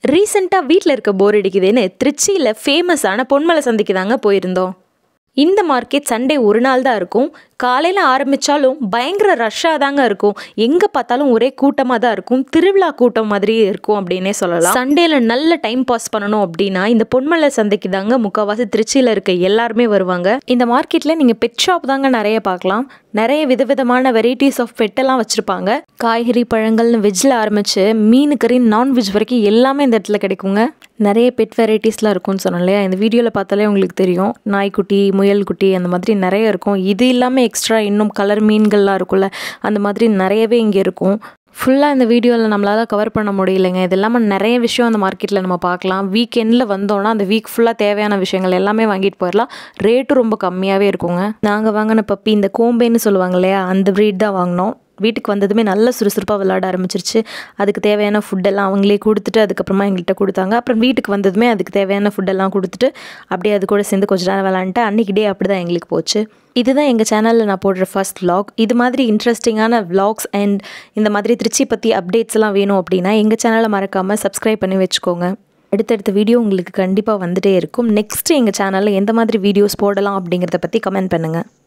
ரீசெண்டாக வீட்டில் இருக்க போர் அடிக்குதுன்னு திருச்சியில் ஃபேமஸான பொன்மலை சந்தைக்கு தாங்க போயிருந்தோம் இந்த மார்க்கெட் சண்டே ஒரு நாள் தான் இருக்கும் காலையில் ஆரம்பித்தாலும் பயங்கர ரஷ்ஷாக தாங்க இருக்கும் எங்கே பார்த்தாலும் ஒரே கூட்டமாக தான் இருக்கும் திருவிழா கூட்டம் மாதிரியே இருக்கும் அப்படின்னே சொல்லலாம் சண்டேல நல்ல டைம் பாஸ் பண்ணணும் அப்படின்னா இந்த பொன்மலை சந்தைக்கு தாங்க முக்கால்வாசி திருச்சியில் இருக்க எல்லாருமே வருவாங்க இந்த மார்க்கெட்டில் நீங்கள் பெட் ஷாப் தாங்க நிறைய பார்க்கலாம் நிறைய விதவிதமான வெரைட்டிஸ் ஆஃப் பெட்டெல்லாம் வச்சுருப்பாங்க காய்கறி பழங்கள்னு வெஜ்ஜில் ஆரம்பித்து மீன் கறி நான்வெஜ் வரைக்கும் எல்லாமே இந்த இடத்துல கிடைக்குங்க நிறைய பெட் வெரைட்டிஸ்லாம் இருக்கும்னு சொன்னோம் இல்லையா இந்த வீடியோவில் பார்த்தாலே உங்களுக்கு தெரியும் நாய்க்குட்டி முயல்குட்டி அந்த மாதிரி நிறைய இருக்கும் இது இல்லாமல் எக்ஸ்ட்ரா இன்னும் கலர் மீன்கள்லாம் இருக்கும்ல அந்த மாதிரி நிறையவே இங்கே இருக்கும் ஃபுல்லாக இந்த வீடியோவில் நம்மளால் கவர் பண்ண முடியலைங்க இது இல்லாமல் நிறைய விஷயம் அந்த மார்க்கெட்டில் நம்ம பார்க்கலாம் வீக் எண்டில் வந்தோன்னா அந்த வீக் ஃபுல்லாக தேவையான விஷயங்கள் எல்லாமே வாங்கிட்டு போயிடலாம் ரேட்டும் ரொம்ப கம்மியாகவே இருக்குங்க நாங்கள் வாங்கின பப்பி இந்த கோம்பேன்னு சொல்லுவாங்க இல்லையா அந்த ப்ரீட் தான் வாங்கினோம் வீட்டுக்கு வந்ததுமே நல்ல சுறுசுறுப்பாக விளையாட ஆரம்பிச்சிருச்சு அதுக்கு தேவையான ஃபுட்டெல்லாம் அவங்களே கொடுத்துட்டு அதுக்கப்புறமா எங்கள்கிட்ட கொடுத்தாங்க அப்புறம் வீட்டுக்கு வந்ததுமே அதுக்கு தேவையான ஃபுட்டெல்லாம் கொடுத்துட்டு அப்படியே அது கூட சேர்ந்து கொஞ்ச நேரம் விளாண்டுட்டு அன்றைக்கி டே அப்படி தான் எங்களுக்கு போச்சு இதுதான் எங்கள் சேனலில் நான் போடுற ஃபர்ஸ்ட் vlog இது மாதிரி இன்ட்ரெஸ்டிங்கான vlogs அண்ட் இந்த மாதிரி திருச்சி பற்றி அப்டேட்ஸ் எல்லாம் வேணும் அப்படின்னா எங்கள் சேனலை மறக்காமல் சப்ஸ்கிரைப் பண்ணி வச்சுக்கோங்க அடுத்தடுத்த வீடியோ உங்களுக்கு கண்டிப்பாக வந்துட்டே இருக்கும் நெக்ஸ்ட் எங்கள் சேனலில் எந்த மாதிரி வீடியோஸ் போடலாம் அப்படிங்கிறத பற்றி கமெண்ட் பண்ணுங்கள்